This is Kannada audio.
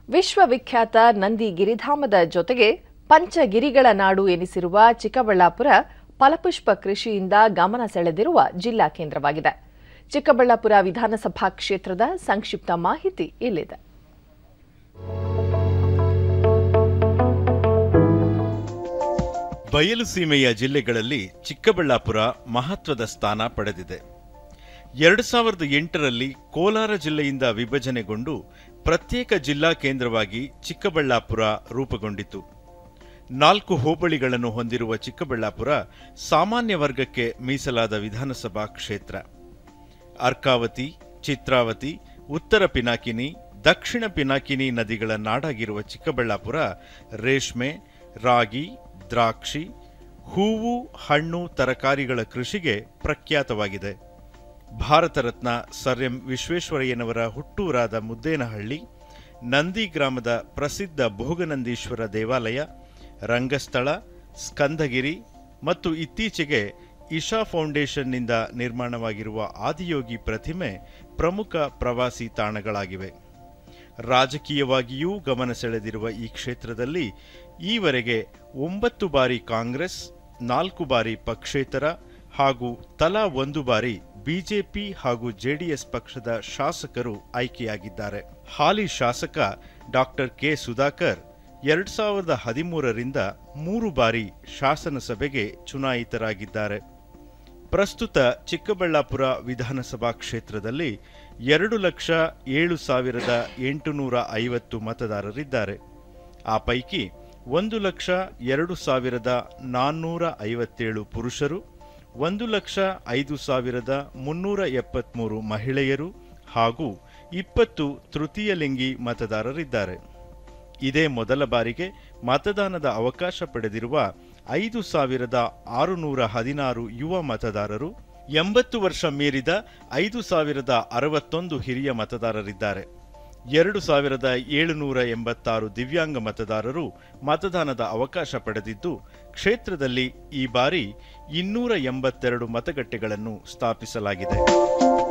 ವಿಶ್ವವಿಖ್ಯಾತ ನಂದಿ ಗಿರಿಧಾಮದ ಜೊತೆಗೆ ಪಂಚಗಿರಿಗಳ ನಾಡು ಎನಿಸಿರುವ ಚಿಕ್ಕಬಳ್ಳಾಪುರ ಫಲಪುಷ್ಪ ಕೃಷಿಯಿಂದ ಗಮನ ಸೆಳೆದಿರುವ ಜಿಲ್ಲಾ ಕೇಂದ್ರವಾಗಿದೆ ಚಿಕ್ಕಬಳ್ಳಾಪುರ ವಿಧಾನಸಭಾ ಕ್ಷೇತ್ರದ ಸಂಕ್ಷಿಪ್ತ ಮಾಹಿತಿ ಇಲ್ಲಿದೆ ಬಯಲು ಸೀಮೆಯ ಜಿಲ್ಲೆಗಳಲ್ಲಿ ಚಿಕ್ಕಬಳ್ಳಾಪುರ ಮಹತ್ವದ ಸ್ಥಾನ ಪಡೆದಿದೆ ಎರಡು ಸಾವಿರದ ಎಂಟರಲ್ಲಿ ಕೋಲಾರ ಜಿಲ್ಲೆಯಿಂದ ವಿಭಜನೆಗೊಂಡು ಪ್ರತ್ಯೇಕ ಜಿಲ್ಲಾ ಕೇಂದ್ರವಾಗಿ ಚಿಕ್ಕಬಳ್ಳಾಪುರ ರೂಪುಗೊಂಡಿತು ನಾಲ್ಕು ಹೋಬಳಿಗಳನ್ನು ಹೊಂದಿರುವ ಚಿಕ್ಕಬಳ್ಳಾಪುರ ಸಾಮಾನ್ಯ ವರ್ಗಕ್ಕೆ ಮೀಸಲಾದ ವಿಧಾನಸಭಾ ಕ್ಷೇತ್ರ ಅರ್ಕಾವತಿ ಚಿತ್ರಾವತಿ ಉತ್ತರ ಪಿನಾಕಿನಿ ದಕ್ಷಿಣ ಪಿನಾಕಿನಿ ನದಿಗಳ ನಾಡಾಗಿರುವ ಚಿಕ್ಕಬಳ್ಳಾಪುರ ರೇಷ್ಮೆ ರಾಗಿ ದ್ರಾಕ್ಷಿ ಹೂವು ಹಣ್ಣು ತರಕಾರಿಗಳ ಕೃಷಿಗೆ ಪ್ರಖ್ಯಾತವಾಗಿದೆ ಭಾರತ ರತ್ನ ಸರ್ ಎಂ ವಿಶ್ವೇಶ್ವರಯ್ಯನವರ ಹುಟ್ಟೂರಾದ ಮುದ್ದೇನಹಳ್ಳಿ ನಂದಿ ಗ್ರಾಮದ ಪ್ರಸಿದ್ಧ ಭೋಗನಂದೀಶ್ವರ ದೇವಾಲಯ ರಂಗಸ್ಥಳ ಸ್ಕಂದಗಿರಿ ಮತ್ತು ಇತ್ತೀಚೆಗೆ ಇಶಾ ಫೌಂಡೇಶನ್ನಿಂದ ನಿರ್ಮಾಣವಾಗಿರುವ ಆದಿಯೋಗಿ ಪ್ರತಿಮೆ ಪ್ರಮುಖ ಪ್ರವಾಸಿ ತಾಣಗಳಾಗಿವೆ ರಾಜಕೀಯವಾಗಿಯೂ ಗಮನ ಸೆಳೆದಿರುವ ಈ ಕ್ಷೇತ್ರದಲ್ಲಿ ಈವರೆಗೆ ಒಂಬತ್ತು ಬಾರಿ ಕಾಂಗ್ರೆಸ್ ನಾಲ್ಕು ಬಾರಿ ಪಕ್ಷೇತರ ಹಾಗೂ ತಲಾ ಒಂದು ಬಾರಿ ಬಿಜೆಪಿ ಹಾಗೂ ಜೆಡಿಎಸ್ ಪಕ್ಷದ ಶಾಸಕರು ಆಯ್ಕೆಯಾಗಿದ್ದಾರೆ ಹಾಲಿ ಶಾಸಕ ಡಾಕ್ಟರ್ ಕೆ ಸುಧಾಕರ್ ಎರಡ್ ಸಾವಿರದ ಹದಿಮೂರರಿಂದ ಮೂರು ಬಾರಿ ಶಾಸನಸಭೆಗೆ ಚುನಾಯಿತರಾಗಿದ್ದಾರೆ ಪ್ರಸ್ತುತ ಚಿಕ್ಕಬಳ್ಳಾಪುರ ವಿಧಾನಸಭಾ ಕ್ಷೇತ್ರದಲ್ಲಿ ಎರಡು ಲಕ್ಷ ಏಳು ಸಾವಿರದ ಎಂಟುನೂರ ಐವತ್ತು ಮತದಾರರಿದ್ದಾರೆ ಆ ಪೈಕಿ ಒಂದು ಲಕ್ಷ ಎರಡು ಸಾವಿರದ ನಾನ್ನೂರ ಐವತ್ತೇಳು ಪುರುಷರು ಒಂದು ಲಕ್ಷ ಐದು ಸಾವಿರದ ಮುನ್ನೂರ ಎಪ್ಪತ್ಮೂರು ಮಹಿಳೆಯರು ಹಾಗೂ ಇಪ್ಪತ್ತು ತೃತೀಯ ಲಿಂಗಿ ಮತದಾರರಿದ್ದಾರೆ ಇದೇ ಮೊದಲ ಬಾರಿಗೆ ಮತದಾನದ ಅವಕಾಶ ಪಡೆದಿರುವ ಐದು ಸಾವಿರದ ಆರುನೂರ ಹದಿನಾರು ಯುವ ಮತದಾರರು ಎಂಬತ್ತು ವರ್ಷ ಮೀರಿದ ಐದು ಸಾವಿರದ ಅರವತ್ತೊಂದು ಹಿರಿಯ ಮತದಾರರಿದ್ದಾರೆ ಎರಡು ಸಾವಿರದ ಏಳುನೂರ ಎಂಬತ್ತಾರು ದಿವ್ಯಾಂಗ ಮತದಾರರು ಮತದಾನದ ಅವಕಾಶ ಪಡೆದಿದ್ದು ಕ್ಷೇತ್ರದಲ್ಲಿ ಈ ಬಾರಿ ಇನ್ನೂರ ಎಂಬತ್ತೆರಡು ಮತಗಟ್ಟೆಗಳನ್ನು ಸ್ಥಾಪಿಸಲಾಗಿದೆ